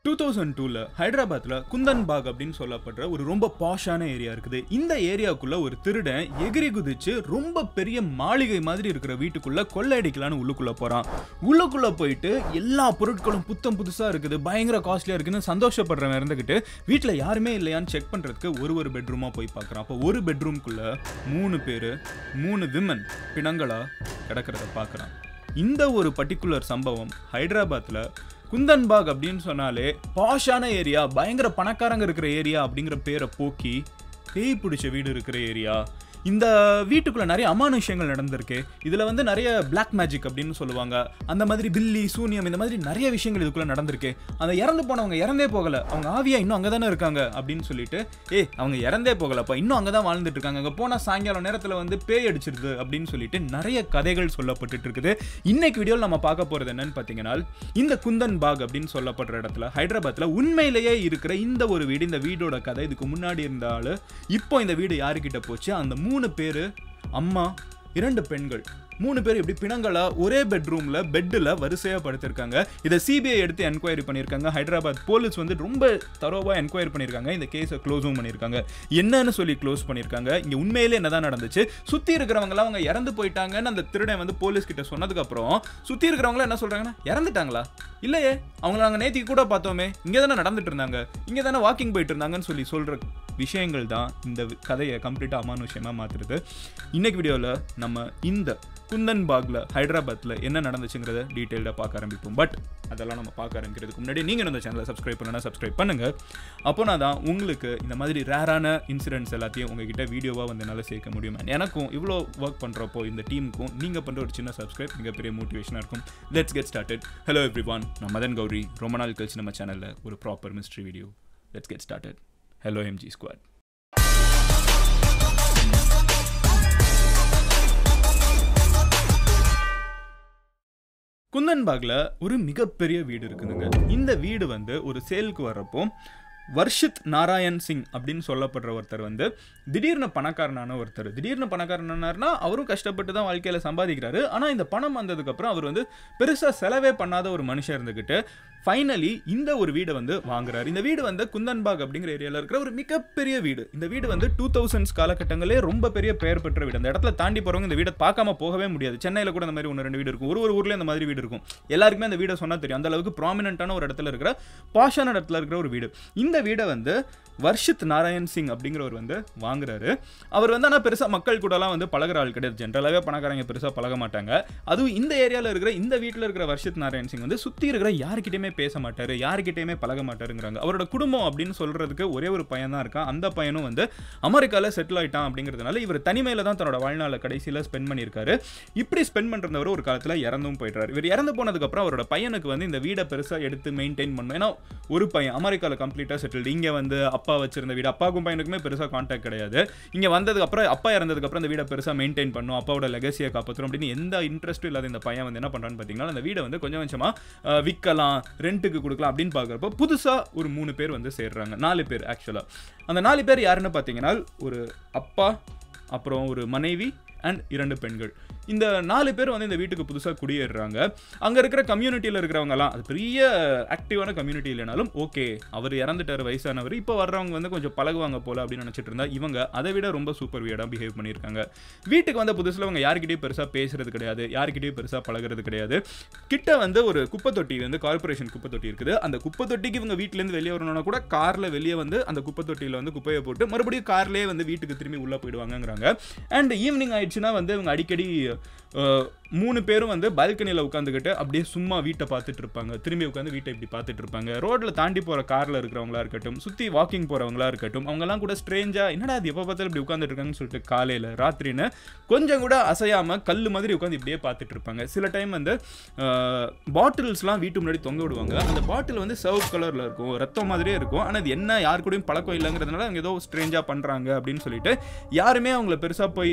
two thousand டூவில் ஹைதராபாத்தில் குந்தன் பாக் அப்படின்னு சொல்லப்படுற ஒரு ரொம்ப பாஷான ஏரியா இருக்குது இந்த ஏரியாவுக்குள்ள ஒரு திருடன் எகிரி குதிச்சு ரொம்ப பெரிய மாளிகை மாதிரி இருக்கிற வீட்டுக்குள்ள கொள்ளையடிக்கலான்னு உள்ளுக்குள்ள போறான் உள்ளுக்குள்ள போயிட்டு எல்லா பொருட்களும் புத்தம் புதுசா இருக்குது பயங்கர காஸ்ட்லியா இருக்குன்னு சந்தோஷப்படுறவன் இருந்துகிட்டு வீட்டில் யாருமே இல்லையான்னு செக் பண்றதுக்கு ஒரு ஒரு பெட்ரூமா போய் பார்க்கறான் அப்போ ஒரு பெட்ரூம்குள்ள மூணு பேர் மூணு விமன் பிணங்களா கிடக்கிறத பார்க்கறான் இந்த ஒரு பர்டிகுலர் சம்பவம் ஹைதராபாத்தில் குந்தன்பாக் அப்படின்னு சொன்னாலே பாஷான ஏரியா பயங்கர பணக்காரங்க இருக்கிற ஏரியா அப்படிங்கிற பேரை போக்கி பேய் பிடிச்ச வீடு இருக்கிற ஏரியா இந்த வீட்டுக்குள்ள நிறைய அமானுஷ்யங்கள் நடந்திருக்கு இதுல வந்து நிறைய பிளாக் மேஜிக் அப்படின்னு சொல்லுவாங்க அந்த மாதிரி பில்லி சூனியம் இந்த மாதிரி நிறைய விஷயங்கள் இதுக்குள்ள நடந்திருக்கு அந்த இறந்து போனவங்க இறந்தே போகல அவங்க ஆவியா இன்னும் அங்கே தானே இருக்காங்க அப்படின்னு சொல்லிட்டு ஏய் அவங்க இறந்தே போகலப்பா இன்னும் அங்கே தான் வாழ்ந்துட்டு இருக்காங்க அங்கே போனால் சாயங்காலம் நேரத்தில் வந்து பேய் அடிச்சிருது அப்படின்னு சொல்லிட்டு நிறைய கதைகள் சொல்லப்பட்டுட்டு இருக்குது இன்னைக்கு வீடியோவில் நம்ம பார்க்க போறது என்னன்னு பார்த்தீங்கன்னா இந்த குந்தன் பாக் அப்படின்னு சொல்லப்படுற இடத்துல ஹைதராபாத்தில் உண்மையிலேயே இருக்கிற இந்த ஒரு வீடு இந்த வீடோட கதை இதுக்கு முன்னாடி இருந்த ஆளு இப்போ இந்த வீடு யாருக்கிட்ட போச்சு அந்த மூணு பேர் அம்மா இரண்டு பெண்கள் மூணு பேர் இப்படி பிணங்களா ஒரே பெட்ரூம்ல பெட்டில் வரிசையா படுத்திருக்காங்க இதை சிபிஐ எடுத்து என்கொயரி பண்ணியிருக்காங்க ஹைதராபாத் போலீஸ் வந்து ரொம்ப தரோவா என்கொயரி பண்ணியிருக்காங்க இந்த கேஸை க்ளோஸும் பண்ணியிருக்காங்க என்னன்னு சொல்லி க்ளோஸ் பண்ணியிருக்காங்க இங்க உண்மையிலே என்னதான் நடந்துச்சு சுத்தி இருக்கிறவங்களாம் அவங்க இறந்து போயிட்டாங்கன்னு அந்த திருடன் வந்து போலீஸ் கிட்ட சொன்னதுக்கு அப்புறம் சுத்தி இருக்கிறவங்க என்ன சொல்றாங்கன்னா இறந்துட்டாங்களா இல்லையே அவங்கள நாங்கள் நேத்திக்கு கூட பார்த்தோமே இங்கே தானே நடந்துட்டு இருந்தாங்க இங்கே தானே வாக்கிங் போயிட்டு இருந்தாங்கன்னு சொல்லி சொல்ற விஷயங்கள் தான் இந்த வி- கதையை கம்ப்ளீட்டாக அமானுஷ்யமாக மாற்றுறது இன்னைக்கு வீடியோவில் நம்ம இந்த குந்தன் பாக்ல ஹைதராபாத்தில் என்ன நடந்துச்சுங்கிறத டீட்டெயில்டாக பார்க்க ஆரம்பிப்போம் பட் அதெல்லாம் நம்ம பார்க்க ஆரம்பிக்கிறதுக்கு முன்னாடி நீங்கள் இந்த சேனலை சப்ஸ்கிரைப் பண்ணனா சப்ஸ்கிரைப் பண்ணுங்க அப்போனா தான் உங்களுக்கு இந்த மாதிரி ரேரான இன்சிடென்ட்ஸ் எல்லாத்தையும் உங்ககிட்ட வீடியோவாக வந்து என்னால் சேர்க்க முடியும் And எனக்கும் இவ்வளோ ஒர்க் பண்ணுறப்போ இந்த டீமுக்கும் நீங்கள் பண்ணுற ஒரு சின்ன சப்ஸ்கிரைப் மிகப்பெரிய மோட்டிவேஷனாக இருக்கும் let's get started hello everyone நான் மதன் கௌரி ரொம்ப நாள் கழிச்சு நம்ம சேனலில் ஒரு proper mystery video let's get started hello MG squad குந்தன்பாக்ல ஒரு மிகப்பெரிய வீடு இருக்குதுங்க இந்த வீடு வந்து ஒரு சேலுக்கு வர்றப்போ வர்ஷித் நாராயண் சிங் அப்படின்னு சொல்லப்படுற ஒருத்தர் வந்து திடீர்னு பணக்காரனான ஒருத்தர் திடீர்னு பணக்காரனானார்னா அவரும் கஷ்டப்பட்டு தான் வாழ்க்கையில் சம்பாதிக்கிறாரு ஆனால் இந்த பணம் வந்ததுக்கப்புறம் அவர் வந்து பெருசாக செலவே பண்ணாத ஒரு மனுஷன் இருந்துக்கிட்டு ஃபைனலி இந்த ஒரு வீடை வந்து வாங்குறாரு இந்த வீடு வந்து குந்தன்பாக் அப்படிங்கிற ஏரியாவில் இருக்கிற ஒரு மிகப்பெரிய வீடு இந்த வீடு வந்து டூ தௌசண்ட்ஸ் காலகட்டங்களே ரொம்ப பெரிய பெயர் பெற்ற வீடு அந்த இடத்துல தாண்டி போகிறவங்க இந்த வீடை பார்க்காம போகவே முடியாது சென்னையில் கூட இந்த மாதிரி ஒன்று ரெண்டு வீடு இருக்கும் ஒரு ஒரு ஊர்லேயும் இந்த மாதிரி வீடு இருக்கும் எல்லாருக்குமே அந்த வீடை சொன்னா தெரியும் அந்த அளவுக்கு ப்ராமினென்ட்டான ஒரு இடத்துல இருக்கிற பாஷான இடத்துல இருக்கிற ஒரு வீடு இந்த வீடை வந்து வர்ஷித் நாராயண் சிங் அப்படிங்கிறவர் வந்து வாங்குறாரு அவர் வந்து ஆனால் பெருசாக மக்கள் கூடலாம் வந்து பழகுற ஆள் கிடையாது ஜென்ரலாகவே பணக்காரங்க பெருசாக பழக மாட்டாங்க அதுவும் இந்த ஏரியாவில் இருக்கிற இந்த வீட்டில் இருக்கிற வர்ஷித் நாராயண் சிங் வந்து சுற்றி இருக்கிற யாருக்கிட்டையுமே பேச மாட்டார் யாருக்கிட்டையுமே பழக மாட்டாருங்கிறாங்க அவரோட குடும்பம் அப்படின்னு சொல்கிறதுக்கு ஒரே ஒரு பையன் தான் இருக்கான் அந்த பையனும் வந்து அமெரிக்காவில் செட்டில் ஆயிட்டான் அப்படிங்கிறதுனால இவர் தனிமையில் தான் தன்னோட வாழ்நாளை கடைசியில் ஸ்பெண்ட் பண்ணியிருக்காரு இப்படி ஸ்பெண்ட் பண்ணுறவர் ஒரு காலத்தில் இறந்தும் போயிட்டார் இவர் இறந்து போனதுக்கப்புறம் அவரோட பையனுக்கு வந்து இந்த வீடை பெருசாக எடுத்து மெயின்டைன் பண்ணணும் ஏன்னா ஒரு பையன் அமெரிக்காவில் கம்ப்ளீட்டாக செட்டில்டு இங்கே வந்து அப்பா வச்சிருந்த வீடு அப்பாவுக்கும் பையனுக்குமே பெருசாக கான்டாக்ட் கிடையாது இங்கே வந்ததுக்கு அப்புறம் அப்பா இறந்ததுக்கு அப்புறம் இந்த வீடை பெருசாக மெயின்டைன் பண்ணும் அப்பாவோட லெகசியை காப்பாற்றணும் அப்படின்னு எந்த இன்ட்ரெஸ்ட்டும் இல்லாத இந்த பையன் வந்து என்ன பண்ணுறான்னு பார்த்தீங்கன்னா அந்த வீடை வந்து கொஞ்சம் கொஞ்சமாக விற்கலாம் ரெண்ட்டுக்கு கொடுக்கலாம் அப்படின்னு பார்க்குறப்போ புதுசாக ஒரு மூணு பேர் வந்து சேர்றாங்க நாலு பேர் ஆக்சுவலாக அந்த நாலு பேர் யாருன்னு பார்த்தீங்கன்னா ஒரு அப்பா அப்புறம் ஒரு மனைவி அண்ட் இரண்டு பெண்கள் இந்த நாலு பேர் வந்து இந்த வீட்டுக்கு புதுசாக குடியேறுறாங்க அங்கே இருக்கிற கம்யூனிட்டியில் இருக்கிறவங்கலாம் அது பெரிய ஆக்டிவான கம்யூனிட்டி இல்லைனாலும் ஓகே அவர் இறந்துட்டார் வயசானவர் இப்போ வர்றவங்க வந்து கொஞ்சம் பழகுவாங்க போல அப்படின்னு நினச்சிட்டு இருந்தா இவங்க அதை விட ரொம்ப சூப்பர் வியடாக பிஹேவ் பண்ணியிருக்காங்க வீட்டுக்கு வந்த புதுசில் அவங்க யார்கிட்டயும் பெருசாக பேசுறது கிடையாது யார்கிட்டயும் பெருசாக பழகுறது கிடையாது கிட்ட வந்து ஒரு குப்பை தொட்டி வந்து கார்ப்பரேஷன் குப்பை தொட்டி இருக்குது அந்த குப்பை தொட்டிக்கு இவங்க வீட்டிலேருந்து வெளியே வரணும்னா கூட காரில் வெளியே வந்து அந்த குப்பை தொட்டியில் வந்து குப்பையை போட்டு மறுபடியும் கார்லேயே வந்து வீட்டுக்கு திரும்பி உள்ளே போயிடுவாங்கங்கிறாங்க அண்ட் ஈவினிங் ஆயிடுச்சுன்னா வந்து இவங்க அடிக்கடி அஹ், மூணு பேரும் வந்து பால்கனியில் உட்காந்துக்கிட்டு அப்படியே சும்மா வீட்டை பார்த்துட்டு இருப்பாங்க திரும்பி உட்காந்து வீட்டை இப்படி பார்த்துட்டு இருப்பாங்க ரோட்டில் தாண்டி போகிற காரில் இருக்கிறவங்களா இருக்கட்டும் சுற்றி வாக்கிங் போகிறவங்களா இருக்கட்டும் அவங்கெல்லாம் கூட ஸ்ட்ரேஞ்சாக என்னடா அது எப்போ பார்த்தாலும் இப்படி உட்காந்துட்டு இருக்காங்கன்னு சொல்லிட்டு காலையில் ராத்திரின்னு கொஞ்சம் கூட அசையாமல் கல் மாதிரி உட்காந்து இப்படியே பார்த்துட்டு இருப்பாங்க சில டைம் வந்து பாட்டில்ஸ்லாம் வீட்டு முன்னாடி தொங்க விடுவாங்க அந்த பாட்டில் வந்து சர்வ் கலரில் இருக்கும் ரத்தம் மாதிரியே இருக்கும் ஆனால் அது என்ன யாரு கூடயும் பழக்கம் இல்லைங்கிறதுனால அவங்க ஏதோ ஸ்ட்ரேஞ்சாக பண்ணுறாங்க அப்படின்னு சொல்லிட்டு யாருமே அவங்கள பெருசாக போய்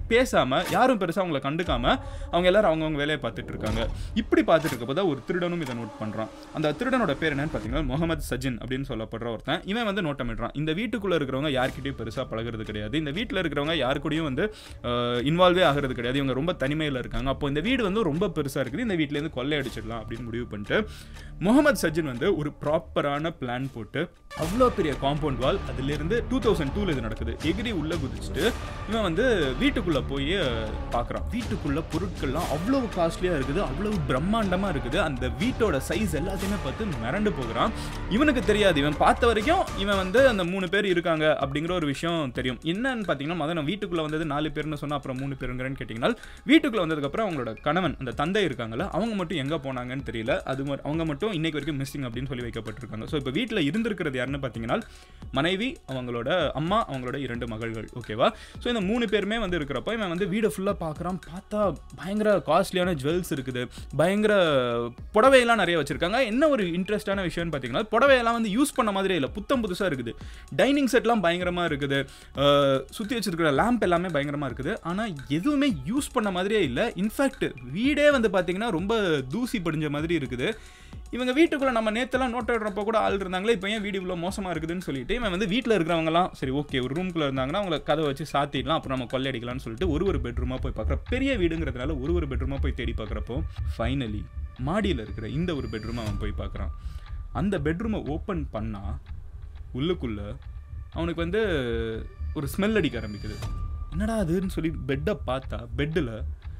பேசாம யாரும் பெருசா அவங்கள கண்டுக்காம அவங்க எல்லாரும் அவங்கவங்க வேலையை பார்த்துட்டு இருக்காங்க இப்படி பார்த்துட்டு இருக்கப்போ தான் ஒரு திருடனும் இதை நோட் பண்றான் அந்த திருடனோட பேர் என்னன்னு பார்த்தீங்கன்னா முகமது சஜின் அப்படின்னு சொல்லப்படுற ஒருத்தன் இவன் வந்து நோட்டமிடுறான் இந்த வீட்டுக்குள்ள இருக்கிறவங்க யார்கிட்டயும் பெருசா பழகுறது கிடையாது இந்த வீட்டில் இருக்கிறவங்க யாரு கூடயும் வந்து இன்வால்வே ஆகிறது கிடையாது இவங்க ரொம்ப தனிமையில் இருக்காங்க அப்போ இந்த வீடு வந்து ரொம்ப பெருசா இருக்குது இந்த வீட்டிலேருந்து கொள்ளை அடிச்சிடலாம் அப்படின்னு முடிவு பண்ணிட்டு முகமது சஜின் வந்து ஒரு ப்ராப்பரான பிளான் போட்டு அவ்வளோ பெரிய காம்பவுண்ட் வால் அதுலேருந்து டூ தௌசண்ட் டூவில் இது நடக்குது எகிரி உள்ளே குதிச்சுட்டு இவன் வந்து வீட்டுக்குள்ளே போய் பார்க்குறான் வீட்டுக்குள்ள பொருட்கள்லாம் அவ்வளோ காஸ்ட்லியாக இருக்குது அவ்வளோ பிரம்மாண்டமாக இருக்குது அந்த வீட்டோட சைஸ் எல்லாத்தையுமே பார்த்து மிரண்டு போகிறான் இவனுக்கு தெரியாது இவன் பார்த்த வரைக்கும் இவன் வந்து அந்த மூணு பேர் இருக்காங்க அப்படிங்கிற ஒரு விஷயம் தெரியும் என்னன்னு பார்த்தீங்கன்னா முதல்ல நான் வீட்டுக்குள்ளே வந்தது நாலு பேர்னு சொன்னால் அப்புறம் மூணு பேருங்கிறேன்னு கேட்டிங்கன்னா வீட்டுக்குள்ளே வந்ததுக்கப்புறம் அவங்களோட கணவன் அந்த தந்தை இருக்காங்கல்ல அவங்க மட்டும் எங்கே போனாங்கன்னு தெரியல அது ம- அவங்க மட்டும் இன்னைக்கு வரைக்கும் மிஸ்ஸிங் அப்படின்னு சொல்லி வைக்கப்பட்டிருக்காங்க ஸோ இப்போ வீட்டில் இருந்திருக்கிறது யாருன்னு பார்த்தீங்கன்னா மனைவி அவங்களோட அம்மா அவங்களோட இரண்டு மகள்கள் ஓகேவா ஸோ இந்த மூணு பேருமே வந்து இருக்கிறப்ப இவன் வந்து வீடை ஃபுல்லாக பார்க்குறான் பார்த்தா பயங்கர காஸ்ட்லியான ஜுவல்ஸ் இருக்குது பயங்கர புடவையெல்லாம் நிறைய வச்சிருக்காங்க என்ன ஒரு இன்ட்ரெஸ்டான விஷயம்னு பார்த்தீங்கன்னா புடவையெல்லாம் வந்து யூஸ் பண்ண மாதிரியே இல்லை புத்தம் புதுசாக இருக்குது டைனிங் செட்லாம் பயங்கரமாக இருக்குது சுற்றி வச்சிருக்கிற லேம்ப் எல்லாமே பயங்கரமாக இருக்குது ஆனால் எதுவுமே யூஸ் பண்ண மாதிரியே இல்லை இன்ஃபேக்ட் வீடே வந்து பார்த்தீங்கன்னா ரொம்ப தூசி படிஞ்ச மாதிரி இருக்குது இவங்க வீட்டுக்குள்ள நம்ம நேத்தெல்லாம் நோட் எடுறப்ப கூட ஆள் இருந்தாங்களே இப்போ ஏன் வீடு இவ்வளோ மோசமாக இருக்குதுன்னு சொல்லிட்டு இவன் வந்து வீட்டில் இருக்கிறவங்கலாம் சரி ஓகே ஒரு ரூம்குள்ள இருந்தாங்கன்னா அவங்கள கதை வச்சு சாத்திடலாம் அப்புறம் நம்ம கொள்ளையடிக்கலாம்னு சொல்லிட்டு ஒரு ஒரு பெட்ரூமாக போய் பார்க்குற பெரிய வீடுங்கிறதுனால ஒரு ஒரு பெட்ரூமாக போய் தேடி பார்க்குறப்போ ஃபைனலி மாடியில் இருக்கிற இந்த ஒரு பெட்ரூமை அவன் போய் பார்க்குறான் அந்த பெட்ரூமை ஓப்பன் பண்ணா உள்ளுக்குள்ள அவனுக்கு வந்து ஒரு ஸ்மெல் அடிக்க ஆரம்பிக்குது என்னடா அதுன்னு சொல்லி பெட்டை பார்த்தா பெட்டில்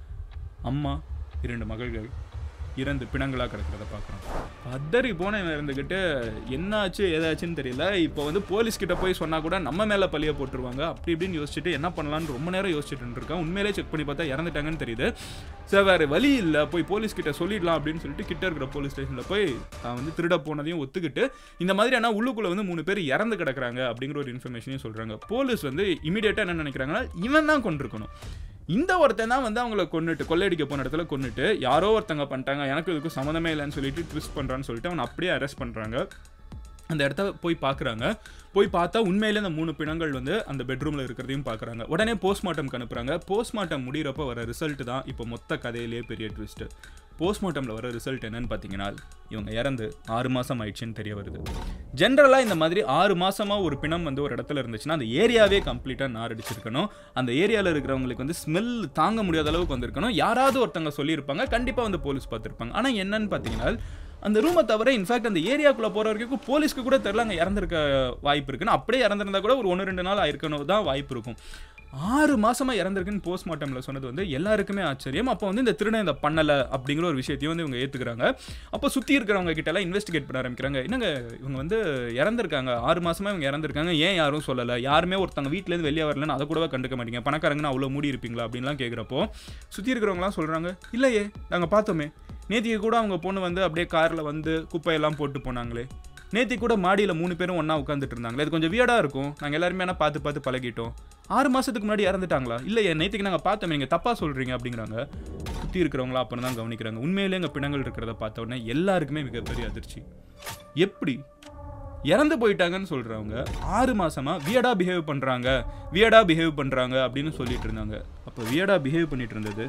அம்மா இரண்டு மகள்கள் இறந்து பிணங்களாக கிடக்கிறத பார்க்குறோம் பதறி போன இவன் இருந்துக்கிட்டு என்னாச்சு ஏதாச்சுன்னு தெரியல இப்போ வந்து போலீஸ் கிட்ட போய் சொன்னா கூட நம்ம மேலே பழிய போட்டுருவாங்க அப்படி இப்படின்னு யோசிச்சுட்டு என்ன பண்ணலாம்னு ரொம்ப நேரம் யோசிச்சுட்டு இருக்கான் உண்மையிலே செக் பண்ணி பார்த்தா இறந்துட்டாங்கன்னு தெரியுது சரி வேறு வழி இல்லை போய் போலீஸ் கிட்ட சொல்லிடலாம் அப்படின்னு சொல்லிட்டு கிட்ட இருக்கிற போலீஸ் ஸ்டேஷனில் போய் தான் வந்து திருட போனதையும் ஒத்துக்கிட்டு இந்த மாதிரி ஆனால் உள்ளுக்குள்ள வந்து மூணு பேர் இறந்து கிடக்குறாங்க அப்படிங்கிற ஒரு இன்ஃபர்மேஷனையும் சொல்கிறாங்க போலீஸ் வந்து இமீடியட்டாக என்ன நினைக்கிறாங்கன்னா இவன் தான் கொண்டிருக்கணும் இந்த ஒருத்தன் தான் வந்து அவங்கள கொன்னுட்டு கொள்ளையடிக்க போன இடத்துல கொன்னுட்டு யாரோ ஒருத்தங்க பண்ணிட்டாங்க எனக்கு இதுக்கு சம்மந்தமே இல்லைன்னு சொல்லிட்டு ட்விஸ்ட் பண்ணுறான்னு சொல்லிட்டு அவனை அப்படியே அரெஸ்ட் பண்ணுறாங்க அந்த இடத்த போய் பார்க்குறாங்க போய் பார்த்தா உண்மையிலே அந்த மூணு பிணங்கள் வந்து அந்த பெட்ரூமில் இருக்கிறதையும் பார்க்குறாங்க உடனே போஸ்ட்மார்ட்டம்க்கு அனுப்புகிறாங்க போஸ்ட்மார்ட்டம் முடிகிறப்ப வர ரிசல்ட் தான் இப்போ மொத்த கதையிலேயே பெரிய ட்விஸ்ட்டு போஸ்ட்மார்ட்டமில் வர ரிசல்ட் என்னன்னு பார்த்தீங்கன்னா இவங்க இறந்து ஆறு மாதம் ஆயிடுச்சுன்னு தெரிய வருது ஜென்ரலாக இந்த மாதிரி ஆறு மாசமாக ஒரு பிணம் வந்து ஒரு இடத்துல இருந்துச்சுன்னா அந்த ஏரியாவே கம்ப்ளீட்டாக நாரடிச்சிருக்கணும் அந்த ஏரியாவில் இருக்கிறவங்களுக்கு வந்து ஸ்மெல் தாங்க முடியாத அளவுக்கு வந்திருக்கணும் யாராவது ஒருத்தங்க சொல்லியிருப்பாங்க கண்டிப்பாக வந்து போலீஸ் பார்த்துருப்பாங்க ஆனால் என்னன்னு பார்த்தீங்கன்னா அந்த ரூமை தவிர இன்ஃபேக்ட் அந்த ஏரியாக்குள்ளே போகிற வரைக்கும் போலீஸ்க்கு கூட தெரில அங்கே இறந்துருக்க வாய்ப்பு இருக்குன்னு அப்படியே இறந்துருந்தா கூட ஒரு ஒன்று ரெண்டு நாள் ஆயிருக்கணும் தான் வாய்ப்பு இருக்கும் ஆறு மாசமா இறந்திருக்குன்னு போஸ்ட்மார்ட்டம்ல சொன்னது வந்து எல்லாருக்குமே ஆச்சரியம் அப்போ வந்து இந்த திருடன் இதை பண்ணல அப்படிங்கிற ஒரு விஷயத்தையும் வந்து இவங்க ஏத்துக்கிறாங்க அப்போ சுத்தி இருக்கிறவங்க கிட்ட எல்லாம் இன்வெஸ்டிகேட் பண்ண ஆரம்பிக்கிறாங்க என்னங்க இவங்க வந்து இறந்திருக்காங்க ஆறு மாசமா இவங்க இறந்திருக்காங்க ஏன் யாரும் சொல்லல யாருமே ஒருத்தங்க வீட்ல இருந்து வெளியே வரலன்னு அதை கூடவே கண்டுக்க மாட்டீங்க பணக்காரங்கன்னு அவ்வளோ மூடி இருப்பீங்களா அப்படின்லாம் கேட்குறப்போ சுத்தி இருக்கிறவங்களாம் சொல்றாங்க இல்லையே நாங்க பார்த்தோமே நேத்திக்கு கூட அவங்க பொண்ணு வந்து அப்படியே கார்ல வந்து குப்பையெல்லாம் போட்டு போனாங்களே நேத்தி கூட மாடியில் மூணு பேரும் ஒன்றா உட்காந்துட்டு இருந்தாங்களே இது கொஞ்சம் வியடாக இருக்கும் நாங்கள் எல்லாருமே ஆனால் பார்த்து பார்த்து பழகிட்டோம் ஆறு மாதத்துக்கு முன்னாடி இறந்துட்டாங்களா இல்லையே நேற்றுக்கு நாங்கள் பார்த்தோமே நீங்கள் தப்பாக சொல்கிறீங்க அப்படிங்கிறாங்க சுற்றி இருக்கிறவங்களா அப்புறம் தான் கவனிக்கிறாங்க உண்மையிலே எங்கள் பிணங்கள் இருக்கிறத பார்த்த உடனே எல்லாருக்குமே மிகப்பெரிய அதிர்ச்சி எப்படி இறந்து போயிட்டாங்கன்னு சொல்றவங்க ஆறு மாசமா வியடா பிஹேவ் பண்றாங்க வியடா பிஹேவ் பண்றாங்க அப்படின்னு சொல்லிட்டு இருந்தாங்க அப்போ வியடா பிஹேவ் பண்ணிட்டு இருந்தது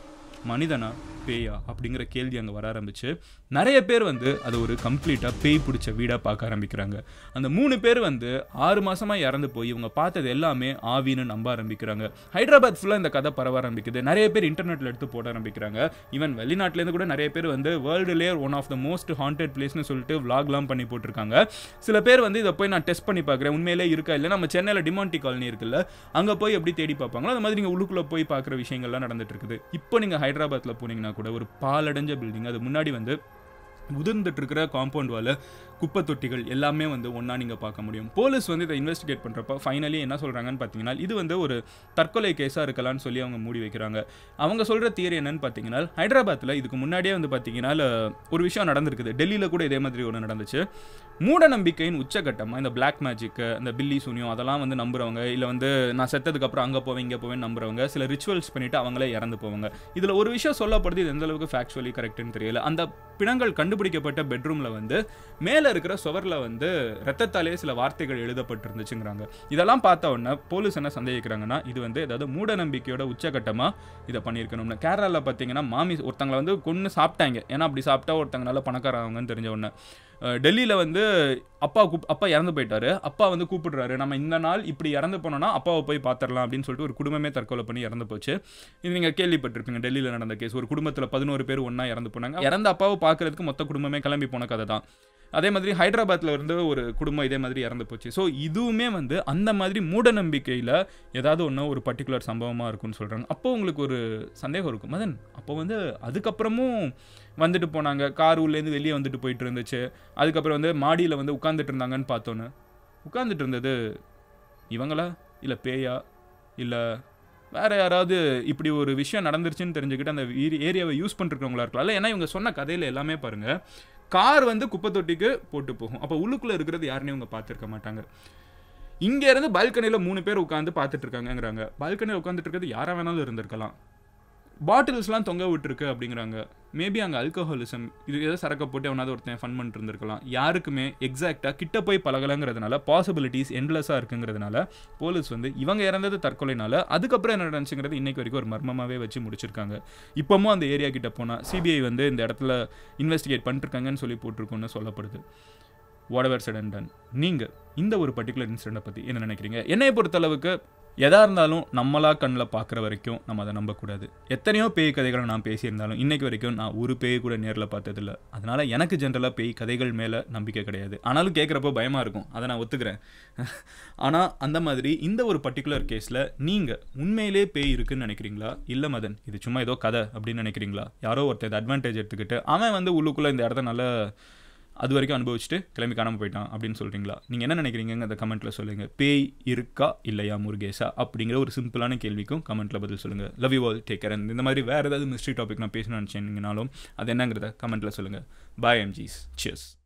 மனிதனா பேயா அப்படிங்கிற கேள்வி அங்கே வர ஆரம்பிச்சு நிறைய பேர் வந்து அது ஒரு கம்ப்ளீட்டாக பேய் பிடிச்ச வீடாக பார்க்க ஆரம்பிக்கிறாங்க அந்த மூணு பேர் வந்து ஆறு மாசமா இறந்து போய் இவங்க பார்த்தது எல்லாமே ஆவின்னு நம்ப ஆரம்பிக்கிறாங்க ஹைதராபாத் ஃபுல்லாக இந்த கதை பரவ ஆரம்பிக்குது நிறைய பேர் இன்டர்நெட்டில் எடுத்து போட ஆரம்பிக்கிறாங்க ஈவன் வெளிநாட்டிலேருந்து கூட நிறைய பேர் வந்து வேர்ல்டுலேயே one of the most haunted பிளேஸ்னு சொல்லிட்டு vlogலாம் பண்ணி போட்டிருக்காங்க சில பேர் வந்து இதை போய் நான் டெஸ்ட் பண்ணி பார்க்குறேன் உண்மையிலே இருக்கா இல்லை நம்ம சென்னையில் டிமாண்டி காலனி இருக்குல்ல அங்கே போய் எப்படி தேடி பார்ப்பாங்களோ அந்த மாதிரி நீங்கள் உள்ளுக்குள்ளே போய் பார்க்குற விஷயங்கள்லாம் நடந்துட்டு இருக்குது இப்போ நீங்கள் ஹைதராபாத்தில் போனீங்கன்னா கூட ஒரு பாலடைஞ்ச பில்டிங் அது முன்னாடி வந்து உதிர்ந்துட்டு இருக்கிற காம்பவுண்ட் வால குப்பை தொட்டிகள் எல்லாமே வந்து ஒன்றா நீங்கள் பார்க்க முடியும் போலீஸ் வந்து இதை இன்வெஸ்டிகேட் பண்ணுறப்ப ஃபைனலி என்ன சொல்கிறாங்கன்னு பார்த்தீங்கன்னா இது வந்து ஒரு தற்கொலை கேஸாக இருக்கலாம்னு சொல்லி அவங்க மூடி வைக்கிறாங்க அவங்க சொல்கிற தியரி என்னன்னு பார்த்தீங்கன்னா ஹைதராபாத்தில் இதுக்கு முன்னாடியே வந்து பார்த்தீங்கன்னா ஒரு விஷயம் நடந்திருக்குது டெல்லியில் கூட இதே மாதிரி ஒன்று நடந்துச்சு மூட நம்பிக்கையின் உச்சகட்டமாக இந்த பிளாக் மேஜிக்கு இந்த பில்லி சூனியம் அதெல்லாம் வந்து நம்புறவங்க இல்லை வந்து நான் செத்ததுக்கப்புறம் அங்கே போவேன் இங்கே போவேன் நம்புறவங்க சில ரிச்சுவல்ஸ் பண்ணிட்டு அவங்களே இறந்து போவாங்க இதில் ஒரு விஷயம் சொல்லப்படுது இது எந்த அளவுக்கு ஃபேக்சுவலி கரெக்ட்னு தெரியல அந்த பிணங்கள் கண்டுபிடிக்கப்பட்ட பெட்ரூமில் வந்து மேலே கீழே இருக்கிற சுவரில் வந்து ரத்தத்தாலே சில வார்த்தைகள் எழுதப்பட்டிருந்துச்சுங்கிறாங்க இதெல்லாம் பார்த்த உடனே போலீஸ் என்ன சந்தேகிக்கிறாங்கன்னா இது வந்து ஏதாவது மூட நம்பிக்கையோட உச்சகட்டமாக இதை பண்ணியிருக்கணும்னு கேரளாவில் பார்த்தீங்கன்னா மாமி ஒருத்தங்களை வந்து கொன்று சாப்பிட்டாங்க ஏன்னா அப்படி சாப்பிட்டா ஒருத்தங்க நல்ல பணக்காரவங்கன்னு தெரிஞ்ச உடனே டெல்லியில் வந்து அப்பா கூப் அப்பா இறந்து போயிட்டாரு அப்பா வந்து கூப்பிடுறாரு நம்ம இந்த நாள் இப்படி இறந்து போனோம்னா அப்பாவை போய் பார்த்துடலாம் அப்படின்னு சொல்லிட்டு ஒரு குடும்பமே தற்கொலை பண்ணி இறந்து போச்சு இது நீங்கள் கேள்விப்பட்டிருப்பீங்க டெல்லியில் நடந்த கேஸ் ஒரு குடும்பத்தில் பதினோரு பேர் ஒன்றா இறந்து போனாங்க இறந்த அப்பாவை பார்க்கறதுக்கு மொத்த குடும்பமே கிளம்பி போன கதை தான் அதே மாதிரி ஹைதராபாத்தில் இருந்து ஒரு குடும்பம் இதே மாதிரி இறந்து போச்சு ஸோ இதுவுமே வந்து அந்த மாதிரி மூட நம்பிக்கையில் ஏதாவது ஒன்று ஒரு பர்டிகுலர் சம்பவமாக இருக்கும்னு சொல்கிறாங்க அப்போ உங்களுக்கு ஒரு சந்தேகம் இருக்கும் மதன் அப்போ வந்து அதுக்கப்புறமும் வந்துட்டு போனாங்க கார் உள்ளேருந்து வெளியே வந்துட்டு போயிட்டு இருந்துச்சு அதுக்கப்புறம் வந்து மாடியில் வந்து உட்காந்துட்டு இருந்தாங்கன்னு பார்த்தோன்னு உட்காந்துட்டு இருந்தது இவங்களா இல்லை பேயா இல்லை வேற யாராவது இப்படி ஒரு விஷயம் நடந்துருச்சுன்னு தெரிஞ்சுக்கிட்டு அந்த ஏரியாவை யூஸ் பண்ணிருக்கவங்களா இருக்கலாம் ஏன்னா இவங்க சொன்ன கதையில் எல்லாமே பாருங்க கார் வந்து குப்பை தொட்டிக்கு போட்டு போகும் அப்போ உள்ளுக்குள்ளே இருக்கிறது யாருன்னு இவங்க பார்த்துருக்க மாட்டாங்க இங்க இருந்து பால்கனியில் மூணு பேர் உட்காந்து பார்த்துட்டு இருக்காங்கங்கிறாங்க பால்கனியில் உட்காந்துட்டு இருக்கிறது யாரா வேணாலும் இருந்திருக்கலாம் பாட்டில்ஸ்லாம் தொங்க விட்டுருக்கு அப்படிங்கிறாங்க மேபி அங்கே அல்கஹாலிசம் இது ஏதோ சரக்கை போட்டு அவனாவது ஒருத்தன் ஃபன் பண்ணிட்டு இருந்திருக்கலாம் யாருக்குமே எக்ஸாக்டாக கிட்ட போய் பழகலைங்கிறதுனால பாசிபிலிட்டிஸ் எண்ட்லெஸ்ஸாக இருக்குங்கிறதுனால போலீஸ் வந்து இவங்க இறந்தது தற்கொலைனால அதுக்கப்புறம் என்ன நடந்துச்சுங்கிறது இன்னைக்கு வரைக்கும் ஒரு மர்மமாகவே வச்சு முடிச்சிருக்காங்க இப்போவும் அந்த ஏரியா கிட்ட போனால் சிபிஐ வந்து இந்த இடத்துல இன்வெஸ்டிகேட் பண்ணிருக்காங்கன்னு சொல்லி போட்டிருக்கோன்னு சொல்லப்படுது whatever said and done நீங்கள் இந்த ஒரு பர்டிகுலர் இன்சிடெண்ட்டை பற்றி என்ன நினைக்கிறீங்க என்னை பொறுத்தளவுக்கு எதா இருந்தாலும் நம்மளா கண்ணில் பார்க்குற வரைக்கும் நம்ம அதை நம்பக்கூடாது எத்தனையோ பேய் கதைகளை நான் பேசியிருந்தாலும் இன்னைக்கு வரைக்கும் நான் ஒரு பேய் கூட நேரில் பார்த்ததில்ல அதனால எனக்கு ஜென்ரலாக பேய் கதைகள் மேலே நம்பிக்கை கிடையாது ஆனாலும் கேட்குறப்போ பயமாக இருக்கும் அதை நான் ஒத்துக்கிறேன் ஆனால் அந்த மாதிரி இந்த ஒரு பர்டிகுலர் கேஸில் நீங்கள் உண்மையிலே பேய் இருக்குன்னு நினைக்கிறீங்களா இல்லை மதன் இது சும்மா ஏதோ கதை அப்படின்னு நினைக்கிறீங்களா யாரோ ஒருத்தர் அட்வான்டேஜ் எடுத்துக்கிட்டு அவன் வந்து உள்ளுக்குள்ளே இந்த இடத்த நல்லா அது வரைக்கும் அனுபவிச்சுட்டு கிளம்பி காணாமல் போயிட்டான் அப்படின்னு சொல்கிறீங்களா நீங்கள் என்ன நினைக்கிறீங்க அந்த கமெண்ட்டில் சொல்லுங்கள் பேய் இருக்கா இல்லையா முருகேஷா அப்படிங்கிற ஒரு சிம்பிளான கேள்விக்கும் கமெண்ட்டில் பதில் சொல்லுங்கள் love you all take care இந்த மாதிரி வேறு ஏதாவது மிஸ்ட்ரி டாபிக் நான் பேசணும்னு நினச்சேங்கனாலும் அது என்னங்கிறத கமெண்ட்டில் சொல்லுங்கள் பாய் எம்ஜிஸ் சியர்ஸ்